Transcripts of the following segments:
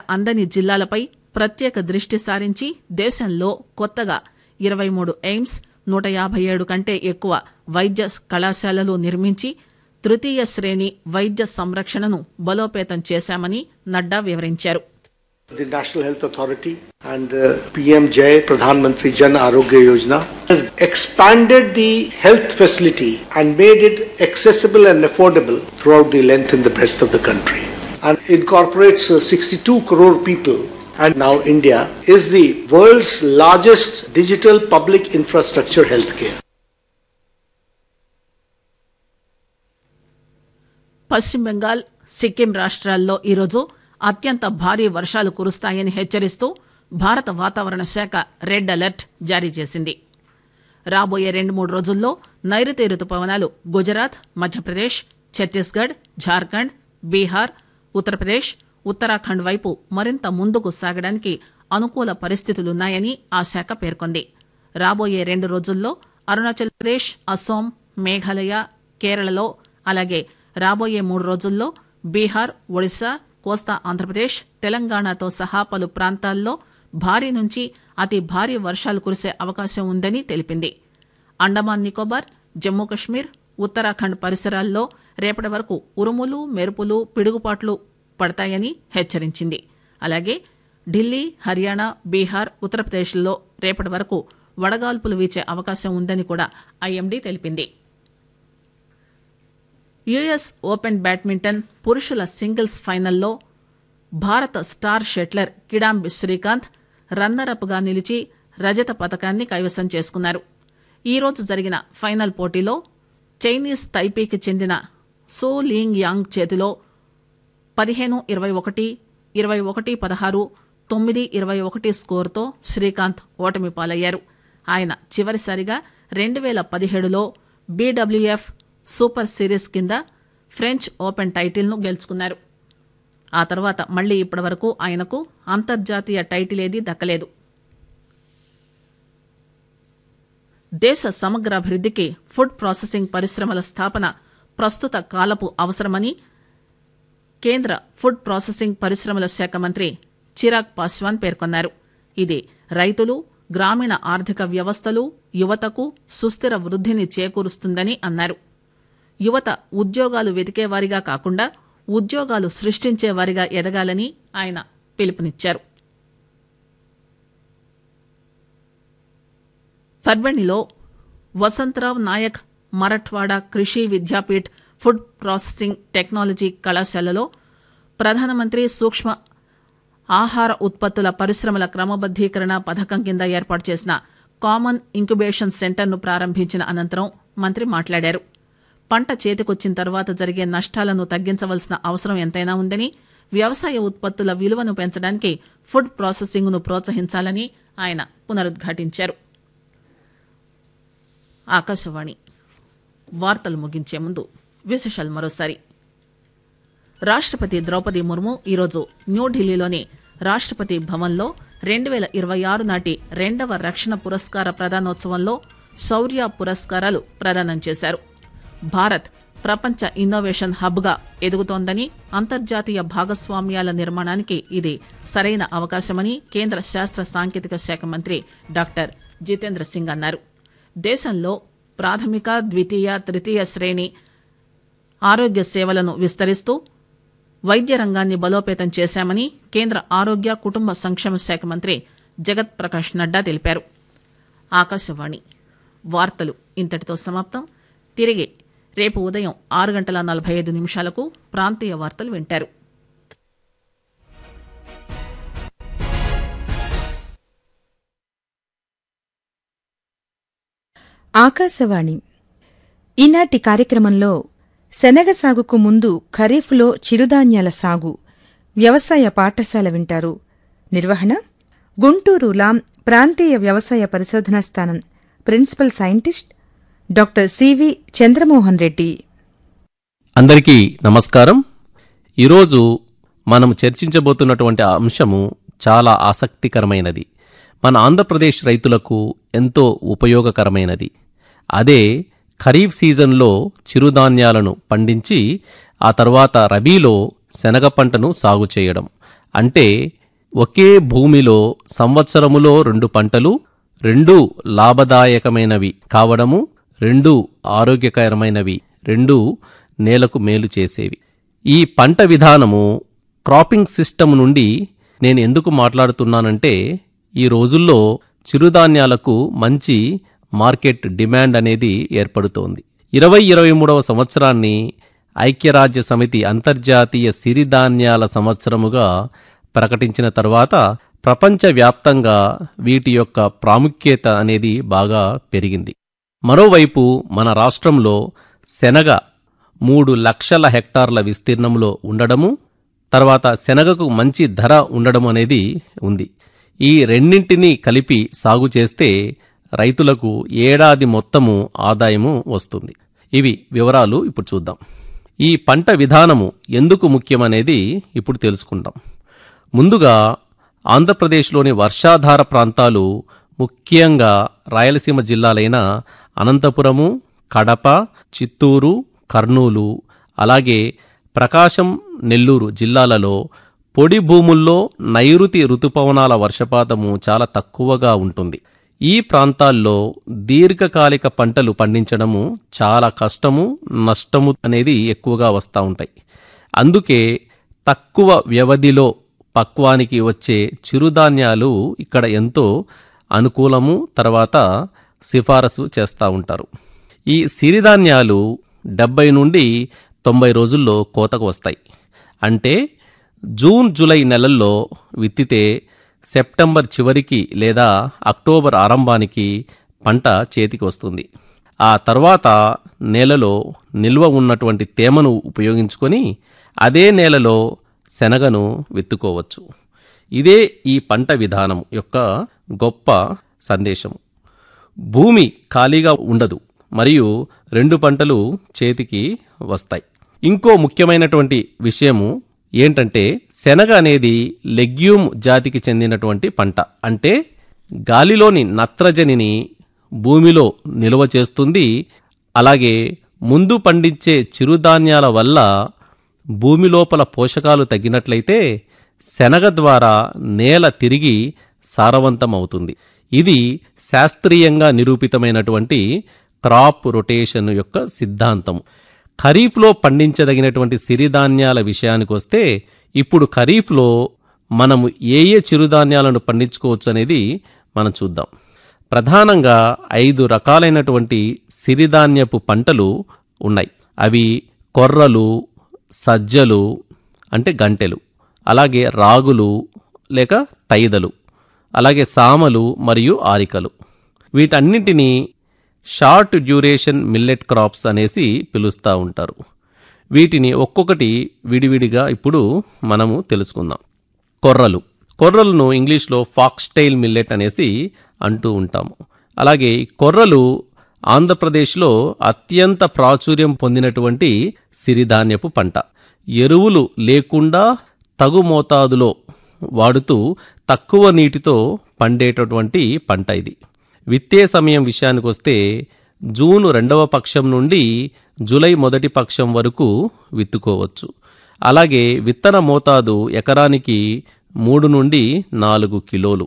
అందని జిల్లాలపై ప్రత్యేక దృష్టి సారించి దేశంలో కొత్తగా ఇరవై మూడు ఎయిమ్స్ నూట యాభై ఏడు కంటే ఎక్కువ వైద్య కళాశాలలు నిర్మించి తృతీయ శ్రేణి వైద్య సంరక్షణను బలోపేతం చేశామని నడ్డా వివరించారు The National Health Authority and uh, PM Jai Pradhan Mantri Jan Arogya Yojana has expanded the health facility and made it accessible and affordable throughout the length and the breadth of the country and incorporates uh, 62 crore people and now India is the world's largest digital public infrastructure healthcare. పశ్చిమ బెంగాల్ సిక్కిం రాష్ట్రాల్లో ఈరోజు అత్యంత భారీ వర్షాలు కురుస్తాయని హెచ్చరిస్తూ భారత వాతావరణ శాఖ రెడ్ అలర్ట్ జారీ చేసింది రాబోయే రెండు మూడు రోజుల్లో నైరుతి రుతుపవనాలు గుజరాత్ మధ్యప్రదేశ్ ఛత్తీస్గఢ్ ఝార్ఖండ్ బీహార్ ఉత్తరప్రదేశ్ ఉత్తరాఖండ్ వైపు మరింత ముందుకు సాగడానికి అనుకూల పరిస్థితులున్నాయని ఆ శాఖ పేర్కొంది రాబోయే రెండు రోజుల్లో అరుణాచల్ ప్రదేశ్ అస్సోం మేఘాలయ కేరళలో అలాగే రాబోయే మూడు రోజుల్లో బీహార్ ఒడిశా కోస్తా ఆంధ్రప్రదేశ్ తెలంగాణతో సహా పలు ప్రాంతాల్లో భారీ నుంచి అతి భారీ వర్షాలు కురిసే అవకాశం ఉందని తెలిపింది అండమాన్ నికోబార్ జమ్మూ కశ్మీర్ ఉత్తరాఖండ్ పరిసరాల్లో రేపటి వరకు ఉరుములు మెరుపులు పిడుగుపాట్లు పడతాయని హెచ్చరించింది అలాగే ఢిల్లీ హర్యానా బీహార్ ఉత్తరప్రదేశ్లో రేపటి వరకు వడగాల్పులు వీచే అవకాశం ఉందని కూడా ఐఎండీ తెలిపింది యుఎస్ ఓపెన్ బ్యాడ్మింటన్ పురుషుల సింగిల్స్ ఫైనల్లో భారత star shuttler Kidambi Srikanth runner up గా నిలిచి రజత పథకాన్ని కైవసం చేసుకున్నారు ఈరోజు జరిగిన ఫైనల్ పోటీలో చైనీస్ తైపీకి చెందిన సో లింగ్ యాంగ్ చేతిలో పదిహేను ఇరవై ఒకటి ఇరవై ఒకటి పదహారు తొమ్మిది ఇరవై ఒకటి స్కోరుతో శ్రీకాంత్ ఓటమి పాలయ్యారు ఆయన చివరిసారిగా రెండు వేల పదిహేడులో బీడబ్ల్యూఎఫ్ సూపర్ సిరీస్ కింద ఫ్రెంచ్ ఓపెన్ టైటిల్ను గెలుచుకున్నారు ఆ తర్వాత మళ్లీ ఇప్పటివరకు ఆయనకు అంతర్జాతీయ టైటిల్ ఏదీ దక్కలేదు దేశ సమగ్ర అభివృద్ధికి ఫుడ్ ప్రాసెసింగ్ పరిశ్రమల స్థాపన ప్రస్తుత కాలపు అవసరమని కేంద్ర ఫుడ్ ప్రాసెసింగ్ పరిశ్రమల శాఖ మంత్రి చిరాగ్ పాస్వాన్ పేర్కొన్నారు ఇది రైతులు గ్రామీణ ఆర్థిక వ్యవస్థలు యువతకు సుస్థిర వృద్ధిని చేకూరుస్తుందని అన్నారు యువత ఉద్యోగాలు వెతికేవారిగా కాకుండా ఉద్యోగాలు సృష్టించేవారిగా ఎదగాలని ఆయన పిలుపునిచ్చారు పర్వణిలో వసంతరావ్ నాయక్ మరఠ్వాడా కృషి విద్యాపీఠ్ ఫుడ్ ప్రాసెసింగ్ టెక్నాలజీ కళాశాలలో ప్రధానమంత్రి సూక్ష్మ ఆహార ఉత్పత్తుల పరిశ్రమల క్రమబద్దీకరణ పథకం కింద ఏర్పాటు చేసిన కామన్ ఇంక్యుబేషన్ సెంటర్ను ప్రారంభించిన అనంతరం మంత్రి మాట్లాడారు పంట చేతికొచ్చిన తర్వాత జరిగే నష్టాలను తగ్గించవలసిన అవసరం ఎంతైనా ఉందని వ్యవసాయ ఉత్పత్తుల విలువను పెంచడానికి ఫుడ్ ప్రాసెసింగ్ను ప్రోత్సహించాలని ఆయన పునరుద్ఘాటించారు ఆకాశవాణి వార్తలు ముగించే ముందు విశేషాలు మరోసారి రాష్ట్రపతి ద్రౌపది ముర్ము ఈరోజు న్యూఢిల్లీలోని రాష్ట్రపతి భవన్లో రెండు వేల ఇరవై ఆరు నాటి రెండవ రక్షణ పురస్కార ప్రదానోత్సవంలో శౌర్య పురస్కారాలు ప్రదానం చేశారు భారత్ ప్రపంచ ఇన్నోవేషన్ హబ్గా ఎదుగుతోందని అంతర్జాతీయ భాగస్వామ్యాల నిర్మాణానికి ఇది సరైన అవకాశమని కేంద్ర శాస్త్ర సాంకేతిక శాఖ మంత్రి డాక్టర్ జితేంద్ర సింగ్ అన్నారు దేశంలో ప్రాథమిక ద్వితీయ తృతీయ శ్రేణి ఆరోగ్య సేవలను విస్తరిస్తూ వైద్య రంగాన్ని బలోపేతం చేశామని కేంద్ర ఆరోగ్య కుటుంబ సంక్షేమ శాఖ మంత్రి జగత్ ప్రకాష్ నడ్డా తెలిపారు ఆకాశవాణి వార్తలు ఇంతటితో సమాప్తం తిరిగి రేపు ఉదయం ఆరు గంటల నలభై ఐదు నిమిషాలకు ప్రాంతీయ వార్తలు వింటారు ఆకాశవాణి ఈనాటి కార్యక్రమంలో శనగ సాగుకు ముందు ఖరీఫ్లో చిరుధాన్యాల సాగు వ్యవసాయ పాఠశాల వింటారు నిర్వహణ గుంటూరు లాం ప్రాంతీయ వ్యవసాయ పరిశోధనా స్థానం principal scientist doctor CV Chandramohan Reddy అందరికీ నమస్కారం ఈరోజు మనం చర్చించబోతున్నటువంటి అంశము చాలా ఆసక్తికరమైనది మన ఆంధ్రప్రదేశ్ రైతులకు ఎంతో ఉపయోగకరమైనది అదే ఖరీఫ్ సీజన్లో చిరుధాన్యాలను పండించి ఆ తర్వాత రబీలో శనగ పంటను సాగు చేయడం అంటే ఒకే భూమిలో సంవత్సరములో రెండు పంటలు రెండు లాభదాయకమైనవి కావడము రెండు ఆరోగ్యకరమైనవి రెండు నేలకు మేలు చేసేవి ఈ పంట విధానము క్రాపింగ్ సిస్టమ్ నుండి నేను ఎందుకు మాట్లాడుతున్నానంటే ఈ రోజుల్లో చిరుధాన్యాలకు మంచి మార్కెట్ డిమాండ్ అనేది ఏర్పడుతోంది ఇరవై ఇరవై మూడవ సంవత్సరాన్ని ఐక్యరాజ్య సమితి అంతర్జాతీయ సిరిధాన్యాల సంవత్సరముగా ప్రకటించిన తర్వాత ప్రపంచవ్యాప్తంగా వీటి యొక్క ప్రాముఖ్యత అనేది బాగా పెరిగింది మరోవైపు మన రాష్ట్రంలో శనగ మూడు లక్షల హెక్టార్ల విస్తీర్ణంలో ఉండడము తర్వాత శనగకు మంచి ధర ఉండడం అనేది ఉంది ఈ రెండింటినీ కలిపి సాగు చేస్తే రైతులకు ఏడాది మొత్తము ఆదాయము వస్తుంది ఇవి వివరాలు ఇప్పుడు చూద్దాం ఈ పంట విధానము ఎందుకు ముఖ్యమనేది ఇప్పుడు తెలుసుకుందాం ముందుగా ఆంధ్రప్రదేశ్లోని వర్షాధార ప్రాంతాలు ముఖ్యంగా రాయలసీమ జిల్లాలైన అనంతపురము కడప చిత్తూరు కర్నూలు అలాగే ప్రకాశం నెల్లూరు జిల్లాలలో పొడి భూముల్లో నైరుతి ఋతుపవనాల వర్షపాతము చాలా తక్కువగా ఉంటుంది ఈ ప్రాంతాల్లో దీర్ఘకాలిక పంటలు పండించడము చాలా కష్టము నష్టము అనేది ఎక్కువగా వస్తూ ఉంటాయి అందుకే తక్కువ వ్యవధిలో పక్వానికి వచ్చే చిరుధాన్యాలు ఇక్కడ ఎంతో అనుకూలము తర్వాత సిఫారసు చేస్తూ ఉంటారు ఈ సిరిధాన్యాలు డెబ్బై నుండి తొంభై రోజుల్లో కోతకు వస్తాయి అంటే జూన్ జూలై నెలల్లో విత్తితే సెప్టెంబర్ చివరికి లేదా అక్టోబర్ ఆరంభానికి పంట చేతికి వస్తుంది ఆ తర్వాత నేలలో నిల్వ ఉన్నటువంటి తేమను ఉపయోగించుకొని అదే నేలలో శనగను విత్తుకోవచ్చు ఇదే ఈ పంట విధానం యొక్క గొప్ప సందేశం భూమి ఖాళీగా ఉండదు మరియు రెండు పంటలు చేతికి వస్తాయి ఇంకో ముఖ్యమైనటువంటి విషయము ఏంటంటే శనగ అనేది లెగ్యూమ్ జాతికి చెందినటువంటి పంట అంటే గాలిలోని నత్రజనిని భూమిలో నిల్వ చేస్తుంది అలాగే ముందు పండించే చిరుధాన్యాల వల్ల భూమి లోపల పోషకాలు తగ్గినట్లయితే శనగ ద్వారా నేల తిరిగి సారవంతమవుతుంది ఇది శాస్త్రీయంగా నిరూపితమైనటువంటి క్రాప్ రొటేషన్ యొక్క సిద్ధాంతం ఖరీఫ్లో పండించదగినటువంటి సిరిధాన్యాల విషయానికొస్తే ఇప్పుడు ఖరీఫ్లో మనము ఏ ఏ చిరుధాన్యాలను పండించుకోవచ్చు అనేది మనం చూద్దాం ప్రధానంగా ఐదు రకాలైనటువంటి సిరిధాన్యపు పంటలు ఉన్నాయి అవి కొర్రలు సజ్జలు అంటే గంటెలు అలాగే రాగులు లేక తైదలు అలాగే సామలు మరియు ఆరికలు వీటన్నింటినీ షార్ట్ డ్యూరేషన్ మిల్లెట్ క్రాప్స్ అనేసి పిలుస్తూ ఉంటారు వీటిని ఒక్కొక్కటి విడివిడిగా ఇప్పుడు మనము తెలుసుకుందాం కొర్రలు కొర్రలను ఇంగ్లీష్లో ఫాక్స్టైల్ మిల్లెట్ అనేసి అంటూ ఉంటాము అలాగే ఈ కొర్రలు ఆంధ్రప్రదేశ్లో అత్యంత ప్రాచుర్యం పొందినటువంటి సిరిధాన్యపు పంట ఎరువులు లేకుండా తగు మోతాదులో వాడుతూ తక్కువ నీటితో పండేటటువంటి పంట ఇది విత్తే సమయం విషయానికి వస్తే జూన్ రెండవ పక్షం నుండి జూలై మొదటి పక్షం వరకు విత్తుకోవచ్చు అలాగే విత్తన మోతాదు ఎకరానికి మూడు నుండి నాలుగు కిలోలు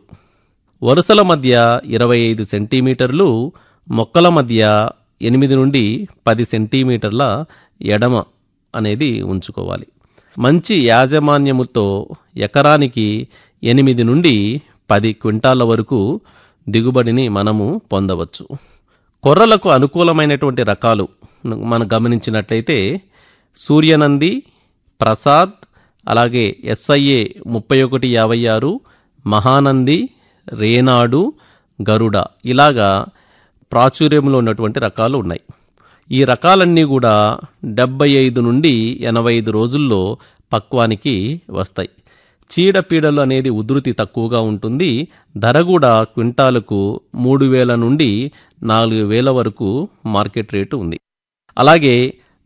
వరుసల మధ్య ఇరవై ఐదు సెంటీమీటర్లు మొక్కల మధ్య ఎనిమిది నుండి పది సెంటీమీటర్ల ఎడమ అనేది ఉంచుకోవాలి మంచి యాజమాన్యముతో ఎకరానికి ఎనిమిది నుండి పది క్వింటాల వరకు దిగుబడిని మనము పొందవచ్చు కొర్రలకు అనుకూలమైనటువంటి రకాలు మనం గమనించినట్లయితే సూర్యనంది ప్రసాద్ అలాగే ఎస్ఐఏ ముప్పై ఒకటి యాభై ఆరు మహానంది రేనాడు గరుడ ఇలాగా ప్రాచుర్యంలో ఉన్నటువంటి రకాలు ఉన్నాయి ఈ రకాలన్నీ కూడా డెబ్బై ఐదు నుండి ఎనభై ఐదు రోజుల్లో పక్వానికి వస్తాయి చీడపీడలు అనేది ఉధృతి తక్కువగా ఉంటుంది ధర కూడా క్వింటాలకు మూడు వేల నుండి నాలుగు వేల వరకు మార్కెట్ రేటు ఉంది అలాగే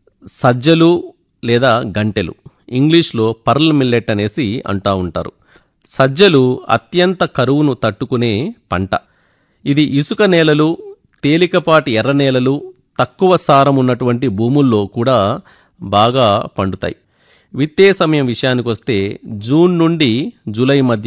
సజ్జలు లేదా గంటెలు ఇంగ్లీష్లో పర్ల్ మిల్లెట్ అనేసి అంటా ఉంటారు సజ్జలు అత్యంత కరువును తట్టుకునే పంట ఇది ఇసుక నేలలు తేలికపాటి ఎర్ర నేలలు తక్కువ సారం ఉన్నటువంటి భూముల్లో కూడా బాగా పండుతాయి విత్తే సమయం విషయానికొస్తే జూన్ నుండి జూలై మధ్య